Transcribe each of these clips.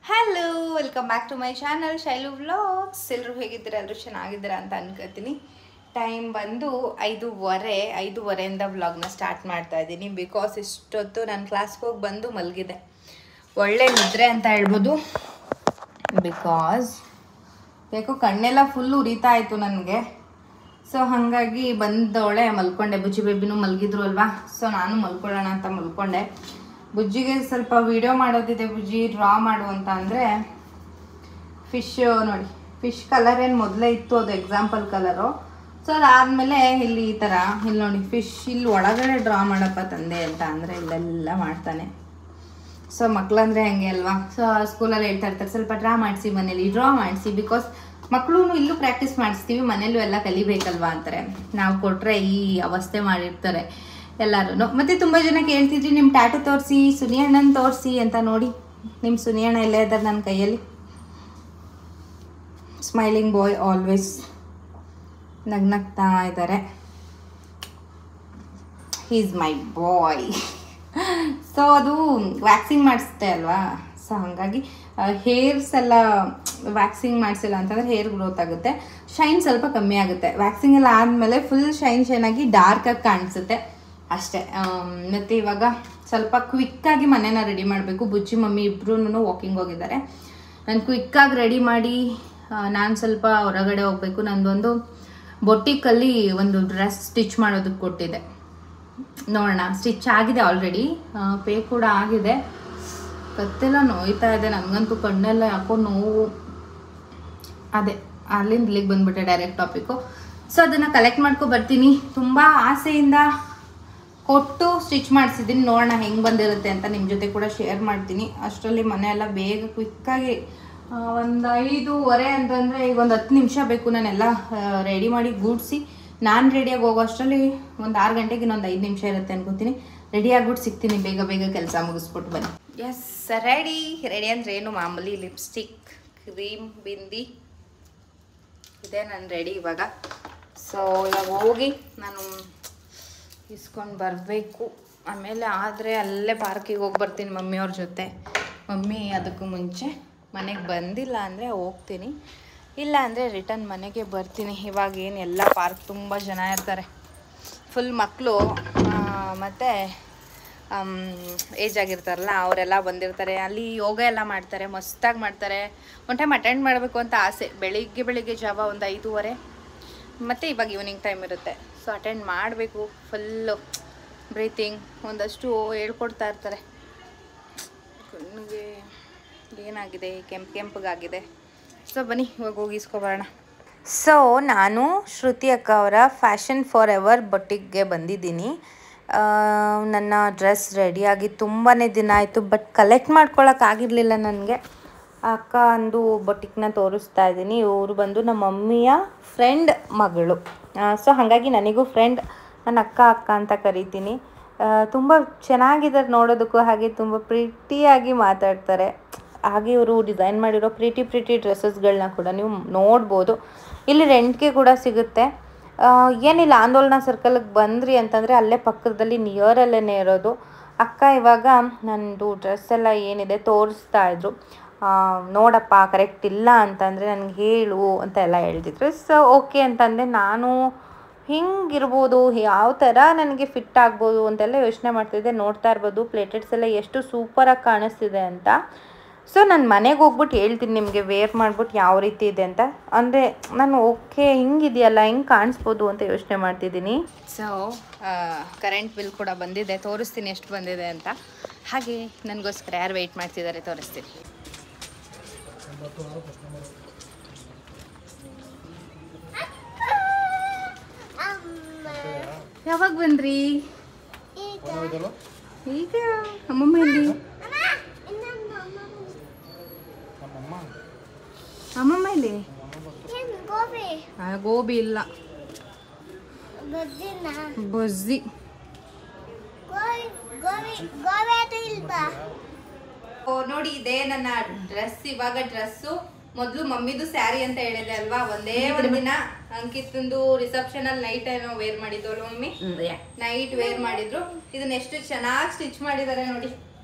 Hello welcome back to my channel Shailu vlogs ಎಲ್ಲರೂ ಹೇಗಿದ್ದೀರಾ ಎಲ್ಲರೂ ಚೆನ್ನಾಗಿದ್ದೀರಾ ಅಂತ ಅನ್ಕೋತೀನಿ ಟೈಮ್ ಬಂದು ಐದೂವರೆ ಐದೂವರೆಯಿಂದ ವ್ಲಾಗ್ನ ಸ್ಟಾರ್ಟ್ ಮಾಡ್ತಾ ಇದ್ದೀನಿ ಬಿಕಾಸ್ ಇಷ್ಟೊತ್ತು ನಾನು ಕ್ಲಾಸ್ಗೆ ಹೋಗಿ ಬಂದು ಮಲಗಿದೆ ಒಳ್ಳೆ ನಿದ್ರೆ ಅಂತ ಹೇಳ್ಬೋದು ಬಿಕಾಸ್ ಯಾಕೋ ಕಣ್ಣೆಲ್ಲ ಫುಲ್ ಉರಿತಾ ಇತ್ತು ನನಗೆ ಸೊ ಹಾಗಾಗಿ ಬಂದವಳೆ ಮಲ್ಕೊಂಡೆ ಬುಜ್ಜಿ ಬೇಬಿನೂ ಮಲಗಿದ್ರು ಅಲ್ವಾ ಸೊ ನಾನು ಮಲ್ಕೊಳ್ಳೋಣ ಅಂತ ಮಲ್ಕೊಂಡೆ ಬುಜ್ಜಿಗೆ ಸ್ವಲ್ಪ ವಿಡಿಯೋ ಮಾಡೋದಿದೆ ಬುಜ್ಜಿ ಡ್ರಾ ಮಾಡು ಅಂತ ಅಂದರೆ ಫಿಶ್ ನೋಡಿ ಫಿಶ್ ಕಲರ್ ಏನು ಮೊದಲೇ ಇತ್ತು ಅದು ಎಕ್ಸಾಂಪಲ್ ಕಲರು ಸೊ ಅದಾದಮೇಲೆ ಇಲ್ಲಿ ಈ ಥರ ಇಲ್ಲಿ ನೋಡಿ ಫಿಶ್ ಇಲ್ಲಿ ಒಳಗಡೆ ಡ್ರಾ ಮಾಡಪ್ಪ ತಂದೆ ಅಂತ ಅಂದರೆ ಇಲ್ಲೆಲ್ಲ ಮಾಡ್ತಾನೆ ಸೊ ಮಕ್ಕಳಂದ್ರೆ ಹಂಗೆ ಅಲ್ವಾ ಸೊ ಸ್ಕೂಲಲ್ಲಿ ಹೇಳ್ತಾ ಇರ್ತಾರೆ ಸ್ವಲ್ಪ ಡ್ರಾ ಮಾಡಿಸಿ ಮನೇಲಿ ಡ್ರಾ ಮಾಡಿಸಿ ಬಿಕಾಸ್ ಮಕ್ಕಳು ಇಲ್ಲೂ ಪ್ರಾಕ್ಟೀಸ್ ಮಾಡಿಸ್ತೀವಿ ಮನೇಲೂ ಎಲ್ಲ ಕಲಿಬೇಕಲ್ವಾ ಅಂತಾರೆ ನಾವು ಕೊಟ್ಟರೆ ಈ ಅವಸ್ಥೆ ಮಾಡಿರ್ತಾರೆ ಎಲ್ಲರೂ ಮತ್ತೆ ತುಂಬ ಜನ ಕೇಳ್ತಿದ್ರಿ ನಿಮ್ಮ ಟ್ಯಾಟು ತೋರಿಸಿ ಸುನಿಯಣ್ಣನ ತೋರಿಸಿ ಅಂತ ನೋಡಿ ನಿಮ್ಮ ಸುನಿಯಣ್ಣ ಇಲ್ಲೇ ಇದ್ದಾರೆ ನನ್ನ ಕೈಯಲ್ಲಿ ಸ್ಮೈಲಿಂಗ್ ಬಾಯ್ ಆಲ್ವೇಸ್ ನಗ್ನಗ್ತಾ ಇದ್ದಾರೆ ಈಸ್ ಮೈ ಬಾಯ್ ಸೊ ಅದು ವ್ಯಾಕ್ಸಿಂಗ್ ಮಾಡಿಸುತ್ತೆ ಅಲ್ವಾ ಸೊ ಹಾಗಾಗಿ ಹೇರ್ಸ್ ಎಲ್ಲ ವ್ಯಾಕ್ಸಿಂಗ್ ಮಾಡಿಸಿಲ್ಲ ಅಂತಂದರೆ ಹೇರ್ ಗ್ರೋತ್ ಆಗುತ್ತೆ ಶೈನ್ ಸ್ವಲ್ಪ ಕಮ್ಮಿ ಆಗುತ್ತೆ ವ್ಯಾಕ್ಸಿಂಗ್ ಎಲ್ಲ ಆದಮೇಲೆ ಫುಲ್ ಶೈನ್ ಶೈನ್ ಆಗಿ ಡಾರ್ಕಾಗಿ ಕಾಣಿಸುತ್ತೆ ಅಷ್ಟೇ ಆಮ್, ಮತ್ತೆ ಇವಾಗ ಸ್ವಲ್ಪ ಕ್ವಿಕ್ಕಾಗಿ ಮನೇನ ರೆಡಿ ಮಾಡಬೇಕು ಬುಜ್ಜಿ ಮಮ್ಮಿ ಇಬ್ಬರೂ ವಾಕಿಂಗ್ ಹೋಗಿದ್ದಾರೆ ನಾನು ಕ್ವಿಕ್ಕಾಗಿ ರೆಡಿ ಮಾಡಿ ನಾನು ಸ್ವಲ್ಪ ಹೊರಗಡೆ ಹೋಗಬೇಕು ನಂದೊಂದು ಬೊಟ್ಟಿಕಲ್ಲಿ ಒಂದು ಡ್ರೆಸ್ ಸ್ಟಿಚ್ ಮಾಡೋದಕ್ಕೆ ಕೊಟ್ಟಿದ್ದೆ ನೋಡೋಣ ಸ್ಟಿಚ್ ಆಗಿದೆ ಆಲ್ರೆಡಿ ಪೇ ಕೂಡ ಆಗಿದೆ ಕತ್ತೆಲ್ಲ ನೋಯ್ತಾ ಇದೆ ನನಗಂತೂ ಕಣ್ಣೆಲ್ಲ ಯಾಕೋ ನೋವು ಅದೇ ಅಲ್ಲಿಂದ ಇಲ್ಲಿಗೆ ಬಂದ್ಬಿಟ್ಟೆ ಡೈರೆಕ್ಟ್ ಟಾಪಿಕ್ಕು ಸೊ ಅದನ್ನು ಕಲೆಕ್ಟ್ ಮಾಡ್ಕೊ ಬರ್ತೀನಿ ತುಂಬ ಆಸೆಯಿಂದ ಕೊಟ್ಟು ಸ್ಟಿಚ್ ಮಾಡಿಸಿದ್ದೀನಿ ನೋಡೋಣ ಹೆಂಗೆ ಬಂದಿರುತ್ತೆ ಅಂತ ನಿಮ್ಮ ಜೊತೆ ಕೂಡ ಶೇರ್ ಮಾಡ್ತೀನಿ ಅಷ್ಟರಲ್ಲಿ ಮನೆ ಎಲ್ಲ ಬೇಗ ಕ್ವಿಕ್ಕಾಗಿ ಒಂದು ಐದೂವರೆ ಅಂತಂದರೆ ಈಗ ಒಂದು ಹತ್ತು ನಿಮಿಷ ಬೇಕು ನಾನೆಲ್ಲ ರೆಡಿ ಮಾಡಿ ಗೂಡಿಸಿ ನಾನು ರೆಡಿಯಾಗಿ ಹೋಗೋ ಅಷ್ಟರಲ್ಲಿ ಒಂದು ಆರು ಗಂಟೆಗೆ ಇನ್ನೊಂದು ಐದು ನಿಮಿಷ ಇರುತ್ತೆ ಅನ್ಕೋತೀನಿ ರೆಡಿ ಆಗ್ಬಿಟ್ಟು ಸಿಗ್ತೀನಿ ಬೇಗ ಬೇಗ ಕೆಲಸ ಮುಗಿಸ್ಬಿಟ್ಟು ಬನ್ನಿ ಎಸ್ ರೆಡಿ ರೆಡಿ ಅಂದರೆ ಏನು ಮಾಮೂಲಿ ಲಿಪ್ಸ್ಟಿಕ್ ಕ್ರೀಮ್ ಬಿಂದಿ ಇದೆ ನಾನು ರೆಡಿ ಇವಾಗ ಸೊ ಇವಾಗ ಹೋಗಿ ನಾನು ಇಸ್ಕೊಂಡು ಬರಬೇಕು ಆಮೇಲೆ ಆದರೆ ಅಲ್ಲೇ ಪಾರ್ಕಿಗೆ ಹೋಗಿ ಬರ್ತೀನಿ ಮಮ್ಮಿಯವ್ರ ಜೊತೆ ಮಮ್ಮಿ ಅದಕ್ಕೂ ಮುಂಚೆ ಮನೆಗೆ ಬಂದಿಲ್ಲ ಅಂದರೆ ಹೋಗ್ತೀನಿ ಇಲ್ಲ ಅಂದರೆ ರಿಟರ್ನ್ ಮನೆಗೆ ಬರ್ತೀನಿ ಇವಾಗ ಏನು ಎಲ್ಲ ಪಾರ್ಕ್ ತುಂಬ ಜನ ಇರ್ತಾರೆ ಫುಲ್ ಮಕ್ಕಳು ಮತ್ತು ಏಜ್ ಆಗಿರ್ತಾರಲ್ಲ ಅವರೆಲ್ಲ ಬಂದಿರ್ತಾರೆ ಅಲ್ಲಿ ಯೋಗ ಎಲ್ಲ ಮಾಡ್ತಾರೆ ಮಸ್ತಾಗಿ ಮಾಡ್ತಾರೆ ಒನ್ ಟೈಮ್ ಅಟೆಂಡ್ ಮಾಡಬೇಕು ಅಂತ ಆಸೆ ಬೆಳಿಗ್ಗೆ ಬೆಳಿಗ್ಗೆ ಜಾವ ಒಂದು ಐದೂವರೆ ಮತ್ತು ಇವಾಗ ಈವ್ನಿಂಗ್ ಟೈಮ್ ಇರುತ್ತೆ ಸೊ ಅಟೆಂಡ್ ಮಾಡಬೇಕು ಫುಲ್ಲು ಬ್ರೀತಿಂಗ್ ಒಂದಷ್ಟು ಹೇಳ್ಕೊಡ್ತಾ ಇರ್ತಾರೆ ಕಣ್ಣಿಗೆ ಏನಾಗಿದೆ ಕೆಂಪು ಕೆಂಪಗಾಗಿದೆ ಸೊ ಬನ್ನಿ ಇವಾಗ ಹೋಗಿ ಇಸ್ಕೊಬರೋಣ ಸೊ ನಾನು ಶ್ರುತಿ ಅಕ್ಕ ಅವರ ಫ್ಯಾಷನ್ ಫಾರ್ ಎವರ್ ಬೊಟ್ಟಿಗೆ ಬಂದಿದ್ದೀನಿ ಆ, ನನ್ನ ಡ್ರೆಸ್ ರೆಡಿಯಾಗಿ ತುಂಬಾ ದಿನ ಆಯಿತು ಬಟ್ ಕಲೆಕ್ಟ್ ಮಾಡ್ಕೊಳಕ್ಕಾಗಿರಲಿಲ್ಲ ನನಗೆ ಅಕ್ಕ ಅಂದು ಬೊಟ್ಟಿಕ್ನ ತೋರಿಸ್ತಾ ಇದ್ದೀನಿ ಇವರು ಬಂದು ನಮ್ಮ ಮಮ್ಮಿಯ ಫ್ರೆಂಡ್ ಮಗಳು ಸೊ ಹಾಗಾಗಿ ನನಗೂ ಫ್ರೆಂಡ್ ನನ್ನ ಅಕ್ಕ ಅಕ್ಕ ಅಂತ ಕರಿತೀನಿ ತುಂಬ ಚೆನ್ನಾಗಿದ್ದಾರೆ ನೋಡೋದಕ್ಕೂ ಹಾಗೆ ತುಂಬ ಪ್ರಿಟಿಯಾಗಿ ಮಾತಾಡ್ತಾರೆ ಹಾಗೆ ಇವರು ಡಿಸೈನ್ ಮಾಡಿರೋ ಪ್ರಿಟಿ ಪ್ರಿಟಿ ಡ್ರೆಸ್ಸಸ್ಗಳನ್ನ ಕೂಡ ನೀವು ನೋಡ್ಬೋದು ಇಲ್ಲಿ ರೆಂಟ್ಗೆ ಕೂಡ ಸಿಗುತ್ತೆ ಆ, ಏನಿಲ್ಲ ಆಂದೋಲನ ಸರ್ಕಲ್ಗೆ ಬಂದ್ರಿ ಅಂತಂದರೆ ಅಲ್ಲೇ ಪಕ್ಕದಲ್ಲಿ ನಿಯರಲ್ಲೇ ಇರೋದು ಅಕ್ಕ ಇವಾಗ ನನ್ನದು ಡ್ರೆಸ್ ಎಲ್ಲ ಏನಿದೆ ತೋರಿಸ್ತಾ ಇದ್ರು ಆ, ನೋಡಪ್ಪ ಕರೆಕ್ಟ್ ಇಲ್ಲ ಅಂತಂದರೆ ನನಗೆ ಹೇಳು ಅಂತ ಎಲ್ಲ ಹೇಳ್ತಿದ್ರು ಸೊ ಓಕೆ ಅಂತಂದೆ ನಾನು ಹಿಂಗಿರ್ಬೋದು ಯಾವ ಥರ ನನಗೆ ಫಿಟ್ ಆಗ್ಬೋದು ಅಂತೆಲ್ಲ ಯೋಚನೆ ಮಾಡ್ತಿದ್ದೆ ನೋಡ್ತಾ ಇರ್ಬೋದು ಪ್ಲೇಟೆಡ್ಸ್ ಎಲ್ಲ ಎಷ್ಟು ಸೂಪರಾಗಿ ಕಾಣಿಸ್ತಿದೆ ಅಂತ ಸೊ ನಾನು ಮನೆಗೆ ಹೋಗ್ಬಿಟ್ಟು ಹೇಳ್ತೀನಿ ನಿಮಗೆ ವೇರ್ ಮಾಡ್ಬಿಟ್ಟು ಯಾವ ರೀತಿ ಇದೆ ಅಂತ ಅಂದರೆ ನಾನು ಓಕೆ ಹಿಂಗಿದೆಯಲ್ಲ ಹಿಂಗೆ ಕಾಣಿಸ್ಬೋದು ಅಂತ ಯೋಚನೆ ಮಾಡ್ತಿದ್ದೀನಿ ಸೊ ಕರೆಂಟ್ ಬಿಲ್ ಕೂಡ ಬಂದಿದೆ ತೋರಿಸ್ತೀನಿ ಎಷ್ಟು ಬಂದಿದೆ ಅಂತ ಹಾಗೆ ನನಗೋಸ್ಕರ ಯಾರು ವೆಯ್ಟ್ ಮಾಡ್ತಿದ್ದಾರೆ ತೋರಿಸ್ತೀನಿ ಯಾವಾಗ ಬಂದ್ರಿ ಈಗ ಅಮ್ಮಮ್ಮ ಎಲ್ಲಿ ಅಮ್ಮಮ್ಮ ಎಲ್ಲಿ ಆ, ಗೋಬಿ ಇಲ್ಲ ಬಜ್ಜಿ ಓ ನೋಡಿ ಇದೇ ನನ್ನ ಡ್ರೆಸ್ ಇವಾಗ ಡ್ರೆಸ್ಸು ಮೊದಲು ಮಮ್ಮಿದು ಸ್ಯಾರಿ ಅಂತ ಹೇಳಿದೆ ಅಲ್ವಾ ಒಂದೇ ಒಂದ್ ದಿನ ಅಂಕಿತಂದು ರಿಸೆಪ್ಷನ್ ಅಲ್ಲಿ ನೈಟ್ ಏನೋ ವೇರ್ ಮಾಡಿದ್ದು ಅಲ್ವಾ ಮಮ್ಮಿ ನೈಟ್ ವೇರ್ ಮಾಡಿದ್ರು ಇದನ್ನ ಎಷ್ಟು ಚೆನ್ನಾಗಿ ಸ್ಟಿಚ್ ಮಾಡಿದ್ದಾರೆ ನೋಡಿ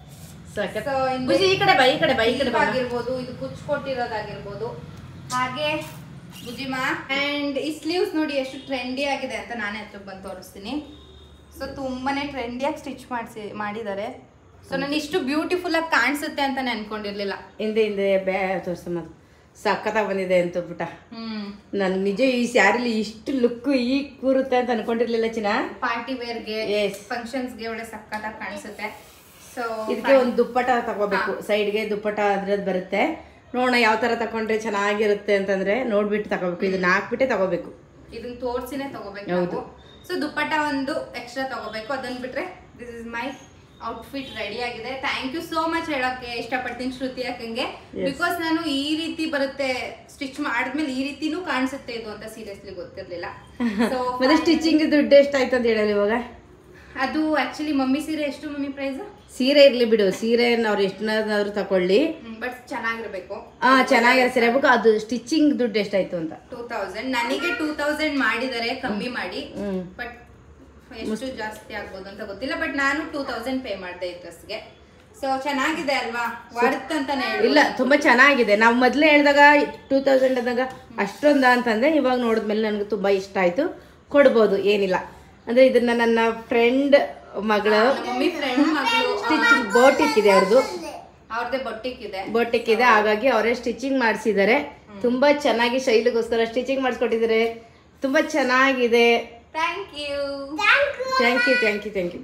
ಸಖತ್ So, ಇನ್ನು- ಬುಜ್ಜಿ ಈ ಕಡೆ ಬಾ ಈ ಕಡೆ ಬಾ ಈ ಕಡೆ ಬಾ ಆಗಿರ್ಬೋದು ಇದು ಕುಚ್ ಕೊಟ್ಟಿರೋದಾಗಿರ್ಬೋದು ಹಾಗೆ ಬುಜಿಮಾ ಅಂಡ್ ಈ ಸ್ಲೀವ್ಸ್ ನೋಡಿ ಎಷ್ಟು ಟ್ರೆಂಡಿ ಆಗಿದೆ ಅಂತ ನಾನೇ ಹತ್ರಕ್ಕೆ ಬಂದು ತೋರಿಸ್ತೀನಿ ಸೊ ತುಂಬಾನೇ ಟ್ರೆಂಡಿಯಾಗಿ ಸ್ಟಿಚ್ ಮಾಡಿಸಿ ಮಾಡಿದ್ದಾರೆ ಸೊ ನಾನು ಇಷ್ಟು ಬ್ಯೂಟಿಫುಲ್ ಆಗಿ ಕಾಣಿಸುತ್ತೆ ಅಂತ ಅನ್ಕೊಂಡಿರ್ಲಿಲ್ಲ ಹಿಂದೆ ಹಿಂದೆ ಬ್ಯಾ ತೋರ್ಸಮ್ಮ ಸಖತ್ತಾಗಿ ಬಂದಿದೆ ಅಂತ ಬಿಟ್ಟ ಹ್ಮ್ ನಾನು ನಿಜ ಈ ಸ್ಯಾರಿಲಿ ಇಷ್ಟು ಲುಕ್ ಈಗ ಕೂರುತ್ತೆ ಅಂತ ಅನ್ಕೊಂಡಿರ್ಲಿಲ್ಲ ಚಿನ್ನ ಪಾರ್ಟಿ ವೇರ್ಗೆ Yes. ಫಂಕ್ಷನ್ಸ್ಗೆ ಒಳ್ಳೆ ಸಕ್ಕತ್ತಾಗಿ ಕಾಣಿಸುತ್ತೆ ಸೊ ಇದಕ್ಕೆ ಒಂದು ದುಪ್ಪಟ ತಗೋಬೇಕು ಸೈಡ್ಗೆ ದುಪ್ಪಟ ಅದ್ರದ್ದು ಬರುತ್ತೆ ನೋಡೋಣ ಯಾವ ತರ ತಕೊಂಡ್ರೆ ಚೆನ್ನಾಗಿರುತ್ತೆ ಅಂತಂದ್ರೆ ನೋಡ್ಬಿಟ್ಟು ತಗೋಬೇಕು ಇದನ್ನ ಹಾಕ್ಬಿಟ್ಟೆ ತಗೋಬೇಕು ಇದನ್ನ ತೋರ್ಸಿನೇ ತಗೋಬೇಕು ಹೌದು. ನಾವು ಸೊ ದುಪ್ಪಟ್ಟ ಒಂದು ಎಕ್ಸ್ಟ್ರಾ ತಗೋಬೇಕು ಅದನ್ನ ಬಿಟ್ರೆ this is my outfit ready ಆಗಿದೆ ಥ್ಯಾಂಕ್ ಯು ಸೋ ಮಚ್ ಹೇಳಕ್ಕೆ ಇಷ್ಟಪಡ್ತೀನಿ ಶ್ರುತಿ ಅಕ್ಕಂಗೆ ಬಿಕಾಸ್ ನಾನು ಈ ರೀತಿ ಬರುತ್ತೆ ಸ್ಟಿಚ್ ಮಾಡಿದ್ಮೇಲೆ ಈ ರೀತಿನೂ ಕಾಣಿಸುತ್ತೆ ಇದು ಅಂತ ಸೀರಿಯಸ್ಲಿ ಗೊತ್ತಿರ್ಲಿಲ್ಲ ಸೊ ಮತ್ತೆ ಸ್ಟಿಚಿಂಗ್ ದುಡ್ಡು ಎಷ್ಟಾಯ್ತು ಅಂತ ಹೇಳಲ್ಲ ಇವಾಗ ಅದು ಆಕ್ಚುಲಿ ಮಮ್ಮಿ ಸೀರೆ ಎಷ್ಟು ಮಮ್ಮಿ ಪ್ರೈಸ್ ಸೀರೆ ಇರ್ಲಿ ಬಿಡು ಸೀರೆ ಅವ್ರು ಎಷ್ಟನ್ನಾದ್ರೂ ತಕೊಳ್ಳಿ ಬಟ್ ಚೆನ್ನಾಗಿರ್ಬೇಕು ಹಾ ಚೆನ್ನಾಗಿರೋ ಸೀರೆ ಬೇಕು ಅದು ಸ್ಟಿಚಿಂಗ್ ದುಡ್ಡು ಎಷ್ಟಾಯ್ತು ಅಂತ ಟೂ ತೌಸಂಡ್ ನನಗೆ ಟೂ ತೌಸಂಡ್ ಮಾಡಿದ್ದಾರೆ ಕಮ್ಮಿ ಮಾಡಿ ಹ್ಮ್ ಬಟ್ ಎಷ್ಟು ಜಾಸ್ತಿ ಆಗ್ಬೋದು ಅಂತ ಗೊತ್ತಿಲ್ಲ ಬಟ್ ನಾನು ಟೂ ತೌಸಂಡ್ ಪೇ ಮಾಡಿದೆ ಈ ಡ್ರೆಸ್ಗೆ ಸೊ ಚೆನ್ನಾಗಿದೆ ಅಲ್ವಾ ವರ್ತ್ ಅಂತಾನೆ ಹೇಳ್ಬೋದು. ಇಲ್ಲ ತುಂಬಾ ಚೆನ್ನಾಗಿದೆ ನಾವು ಮೊದಲೇ ಹೇಳಿದಾಗ ಟೂ ತೌಸಂಡ್ ಅಂದಾಗ ಅಷ್ಟೊಂದ ಅಂತಂದ್ರೆ ಇವಾಗ ನೋಡಿದ್ಮೇಲೆ ನನಗೆ ತುಂಬಾ ಇಷ್ಟ ಆಯ್ತು ಕೊಡ್ಬೋದು ಏನಿಲ್ಲ ಅಂದ್ರೆ ಇದನ್ನ ನನ್ನ ಫ್ರೆಂಡ್ ಮಗಳ ನಮ್ಮ ಮಮ್ಮಿ ಫ್ರೆಂಡ್ ಮಗಳು ಸ್ಟಿಚಿಂಗ್ ಬೋಟಿಕ್ ಇದೆ ಅವ್ರದ್ದು ಅವ್ರದ್ದೇ ಬೊಟ್ಟಿಕ್ ಇದೆ ಬೋಟಿಕ್ ಇದೆ ಹಾಗಾಗಿ ಅವರೇ ಸ್ಟಿಚಿಂಗ್ ಮಾಡಿಸಿದ್ದಾರೆ ತುಂಬಾ ಚೆನ್ನಾಗಿ ಶೈಲಿಗೋಸ್ಕರ ಸ್ಟಿಚಿಂಗ್ ಮಾಡಿಸ್ಕೊಟ್ಟಿದ್ದಾರೆ ತುಂಬಾ ಚೆನ್ನಾಗಿದೆ thank you thank you thank you thank you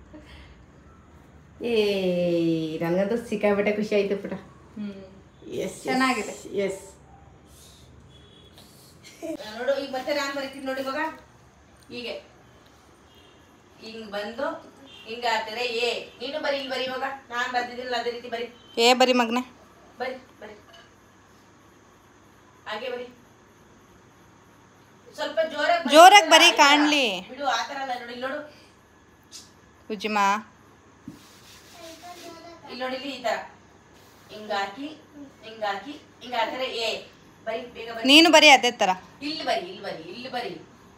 ಏ ನನಗಂತೂ ಸಿಕ್ಕಾಬಿಟ್ಟೆ ಖುಷಿ ಆಯ್ತು ಪುಟ ಎಸ್ ಚೆನ್ನಾಗಿದೆ. ಎಸ್ ನೋಡು ಈಗ ಮತ್ತೆ ನಾನು ಬರೀತೀನಿ ನೋಡಿ ಇವಾಗ ಹೀಗೆ ಹಿಂಗ್ ಬಂದು ಹಿಂಗ ಹಾಕಿದ್ರೆ ಏ ನೀನು ಬರೀ ಇಲ್ಲಿ ಬರೀ ಇವಾಗ ನಾನು ಬರ್ದಿದ್ದಿಲ್ಲ ಅದೇ ರೀತಿ ಬರೀ ಏ ಬರಿ ಮಗ್ನೆ ಬರಿ ಬರಿ ಹಾಗೆ ಬರಿ ಸ್ವಲ್ಪ ಜೋರಾಗಿ ಬರಿ. ಜೋರಾಗ್ ಬರಿ, ಕಾಣ್ಲಿ. ಬಿಡು ಆ ಥರ ಅಲ್ಲ ನೋಡಿ ಇಲ್ಲಿ ನೋಡು ಉಜ್ಜಿಮಾ ಇಲ್ಲಿ ನೋಡಿ ಇಲ್ಲಿ ಈ ತರ ಹಿಂಗ ಹಾಕಿ ಹಿಂಗ ಹಾಕಿ ಹಿಂಗ ಹಾಕಿದ್ರೆ ಏ ಬರಿ ಬೇಗ ಬರಿ ನೀನು ಬರೀ ಅದೇ ತರ ಇಲ್ಲಿ ಬರಿ ಇಲ್ಲಿ ಬರಿ ಇಲ್ಲಿ ಬರಿ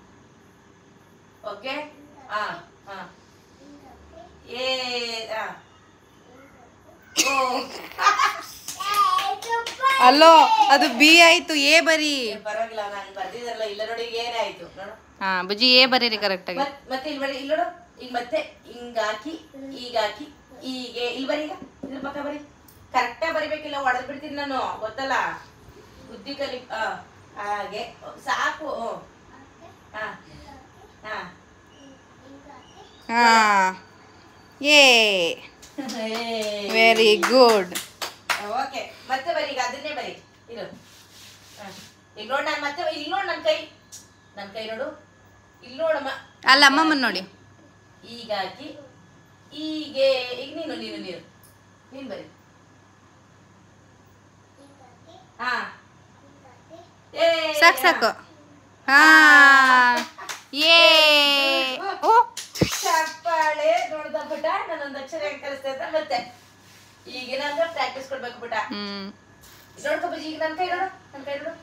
ಓಕೆ ಹಾ ಹಾ ಏ ಆ. ಓ ಅಲ್ಲೋ ಅದು ಬಿ ಆಯ್ತು ಎ ಬರಿ ಪರವಾಗಿಲ್ಲ ನಾನು ಬರ್ದಿದ್ರಲ್ಲ ಇಲ್ಲ ನೋಡಿ ಏನೇ ಆಯ್ತು ನೋಡು ಹಾ ಬುಜ್ಜಿ ಎ ಬರೀರಿ ಕರೆಕ್ಟ್ ಆಗಿ ಮತ್- ಮತ್ತೆ ಇಲ್ಲಿ ಬರಿ ಇಲ್ಲಿ ನೋಡು ಈಗ ಮತ್ತೆ ಹಿಂಗ ಹಾಕಿ ಈಗ ಹಾಕಿ ಹೀಗೆ ಇಲ್ಲಿ ಬರಿ ಈಗ ಇದ್ರ ಪಕ್ಕ ಬರಿ ಕರೆಕ್ಟಾಗಿ ಬರಿಬೇಕಿಲ್ಲ ಹೊಡೆದ್ ಬಿಡ್ತೀನಿ ನಾನು ಗೊತ್ತಲ್ಲ ಬುದ್ಧಿ ಕಲಿ ಆ, ಹಾಗೆ ಸಾಕು ಹ್ಞೂ. ಹಾ ಹಾ ಹಾ ಏ ವೆರಿ ಗುಡ್ ಓಕೆ ಮತ್ತೆ ಬರಿ ಈಗ ಅದನ್ನೇ ಬರಿ ಇದು ಹಾ. ಈಗ ನೋಡ್ ನಾನು ಮತ್ತೆ ಇಲ್ಲಿ ನೋಡ್ ನನ್ನ ಕೈ ನನ್ನ ಕೈ ನೋಡು ಇಲ್ಲಿ ನೋಡಮ್ಮ ಅಲ್ಲ ಅಮ್ಮಮ್ಮನ್ ನೋಡಿ ಈಗ ಹಾಕಿ ಹೀಗೆ ಈಗ ನೀನು ನೀನು ನೀನು ನೀನು ಬರಿ ಹಾ ಏ ಸಾಕು ಸಾಕು ಹಾ ಏ ಓ ಚಪ್ಪಾಳೆ ನೋಡ್ದ ಬಿಟ್ಟ ನಾನೊಂದು ಅಕ್ಷರ ಹೆಂಗ್ ಕಲಿಸ್ತೆ ಅಂತ ಮತ್ತೆ ಈಗೇನಂದ್ರೆ ಪ್ರಾಕ್ಟೀಸ್ ಕೊಡ್ಬೇಕು ಬಿಟ್ಟ ಹ್ಮ್ ನೋಡ್ಕೊ ಬಜ್ಜಿ ಈಗ ನನ್ನ ಕೈ ನೋಡು ನನ್ನ ಕೈ ನೋಡು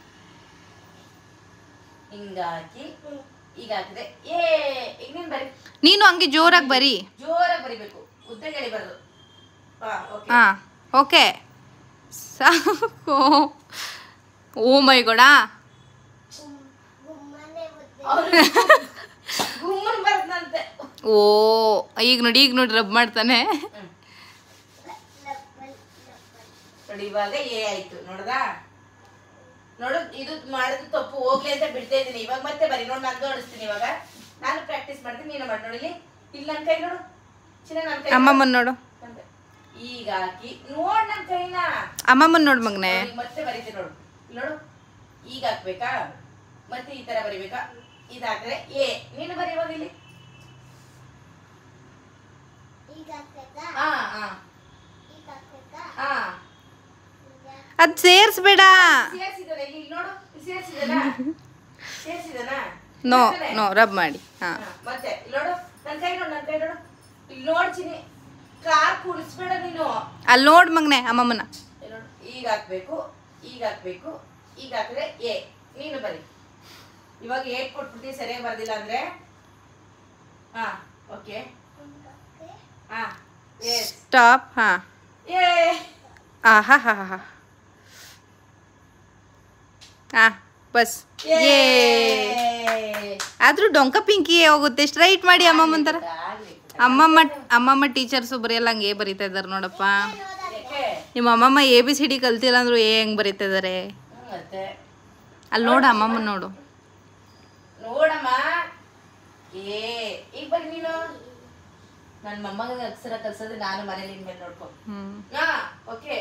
ಹಿಂಗ ಹಾಕಿ ಈಗ ಹಾಕಿದೆ ಏ ಈಗ ನೀನ್ ಬರಿ ನೀನು ಹಂಗೆ ಜೋರಾಗಿ ಬರಿ ಜೋರಾಗಿ ಬರಿಬೇಕು ಉದ್ದ ಎಳಿಬಾರ್ದು ಹಾ ಓಕೆ ಹಾ ಓಕೆ ಸಾಕು ಓ ಮೈ ಗೋಡ ಗುಮ್ಮನ್ ಬರ್ದಂತೆ ಓ ಈಗ ನೋಡಿ ಈಗ ನೋಡಿ ರಬ್ ಮಾಡ್ತಾನೆ ನೋಡಿ ಇವಾಗ ಏ ಆಯ್ತು ನೋಡ್ದಾ ನೋಡು ಇದು ಮಾಡಿದ ತಪ್ಪು ಹೋಗ್ಲಿ ಅಂತ ಬಿಡ್ತಾ ಇದೀನಿ ಇವಾಗ ಮತ್ತೆ ಬರಿ ನೋಡು ನಂದು ಅನಿಸ್ತೀನಿ ಇವಾಗ ನಾನು ಪ್ರಾಕ್ಟೀಸ್ ಮಾಡ್ತೀನಿ ನೀನು ಮಾಡಿ ನೋಡಿ ಇಲ್ಲಿ ಇಲ್ಲಿ ನನ್ನ ಕೈ ನೋಡು ಚಿನ್ನ ನನ್ನ ಕೈ ಅಮ್ಮಮ್ಮನ್ ನೋಡು ನನ್ ಕೈ. ಈಗ ಹಾಕಿ ನೋಡ್ ನನ್ನ ಕೈನ ಅಮ್ಮಮ್ಮನ್ ನೋಡು ಮಗನೆ ಈಗ ಮತ್ತೆ ಬರೀತೀನಿ ನೋಡು ಇಲ್ಲಿ ನೋಡು ಈಗ ಹಾಕ್ಬೇಕಾ ಮತ್ತೆ ಈ ತರ ಬರಿಬೇಕಾ ಇದು ಹಾಕಿದ್ರೆ ಏ ನೀನು ಬರಿ ಇವಾಗ ಇಲ್ಲಿ ಹಾ ಹಾ ಹಾ ಅದ್ ಸೇರ್ಸ್ಬೇಡ ಸೇರ್ಸಿದಾನೆ ಇಲ್ಲಿ ಇಲ್ಲಿ ನೋಡು ಇಲ್ಲಿ ಸೇರ್ಸಿದಾನಾ ಸೇರ್ಸಿದಾನಾ ನೋ ಹಾಕ್ತಾನೆ? ನೋ ರಬ್ ಮಾಡಿ ಹಾ ಹಾ, ಮತ್ತೆ ಇಲ್ಲಿ ನೋಡು ನನ್ನ ಕೈ ನೋಡು ನನ್ನ ಕೈ ನೋಡು ಇಲ್ಲಿ ನೋಡ್ತೀನಿ ಕಾರ್ ಕುಡಿಸ್ಬೇಡ ನೀನು ಅಲ್ಲಿ ನೋಡ್ ಮಗನೆ ಅಮ್ಮಮ್ಮನ ಇಲ್ಲಿ ನೋಡು ಈಗ ಹಾಕ್ಬೇಕು ಈಗ ಹಾಕ್ಬೇಕು ಈಗ ಹಾಕಿದ್ರೆ ಎ ನೀನು ಬರಿ ಇವಾಗ ಏಟ್ ಕೊಟ್ಬಿಡ್ತೀನಿ ಸರಿಯಾಗಿ ಬರ್ದಿಲ್ಲ ಅಂದ್ರೆ ಹಾ ಓಕೆ ಹಾ ಎಸ್ ಸ್ಟಾಪ್ ಹಾ ಏ ಆಹಾ ಹಾ ಹಾ ಹಾ ಬಸ್ ಏ ಏ ಆದ್ರೂ ಡೊಂಕ ಪಿಂಕಿ ಹೋಗುತ್ತೆ ಸ್ಟ್ರೈಟ್ ಮಾಡಿ ಅಮ್ಮಮ್ಮನ ಥರ ಆಗ್ಲಿ. ಅಮ್ಮಮ್ಮ ಅಮ್ಮಮ್ಮ ಟೀಚರ್ಸು ಬರೆಯಲ್ಲ ಹಂಗೆ ಬರೀತಾ ಇದ್ದಾರೆ ನೋಡಪ್ಪ ಯಾಕೆ? ನಿಮ್ಮ ಅಮ್ಮಮ್ಮ ಎ ಬಿ ಸಿ ಡಿ ಕಲ್ತಿಲ್ಲ ಅಂದ್ರು ಏ ಹೆಂಗ್ ಬರೀತಾ ಇದಾರೆ ಹ್ಮ್, ಮತ್ತೆ ಅಲ್ಲಿ ನೋಡು ಅಮ್ಮಮ್ಮ ನೋಡು ನೋಡಮ್ಮ ಏ ಈಗ ಬನ್ನಿ ನೀನು ನನ್ನ ಮೊಮ್ಮಗನ ಅಕ್ಷರ ಕಲ್ಸೋದು ನಾನು ಮನೇಲಿ ಇನ್ಮೇಲೆ ನೋಡ್ಕೊ ಹ್ಮ್ ಹಾ ಓಕೆ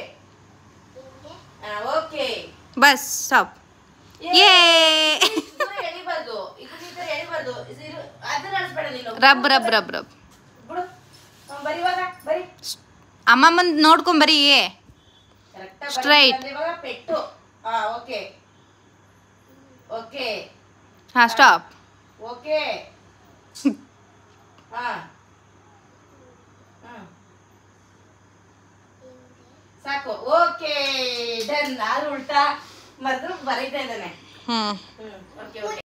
ಓಕೆ ಬಸ್ ಸ್ಟಾಪ್ ಏ ಎಳಿಬಾರ್ದು ಇದು ಈ ಥರ ಎಳಿಬಾರ್ದು ಇದು ಅದನ್ನ ಅಳಿಸ್ಬೇಡ ನೀನು ರಬ್ ರಬ್ ರಬ್ ರಬ್ ಬಿಡು ಹ್ಮ್, ಬರಿ ಇವಾಗ ಬರಿ ಅಮ್ಮಮ್ಮನ್ ನೋಡ್ಕೊಂಡ್ ಬರೀ ಕರೆಕ್ಟಾಗಿ Straight. ಇವಾಗ ಪೆಟ್ಟು ಹಾ ಓಕೆ ಓಕೆ ಹಾ ಸ್ಟಾಪ್ ಓಕೆ ಹಾ ಹ್ಮ್. ಸಾಕು ಓಕೆ ಡನ್ ನಾನು ಉಲ್ಟಾ ಮದ್ರು ಬರೀತಾ ಇದ್ದಾನೆ ಹ್ಮ್ ಹ್ಮ್ ಓಕೆ ಓಕೆ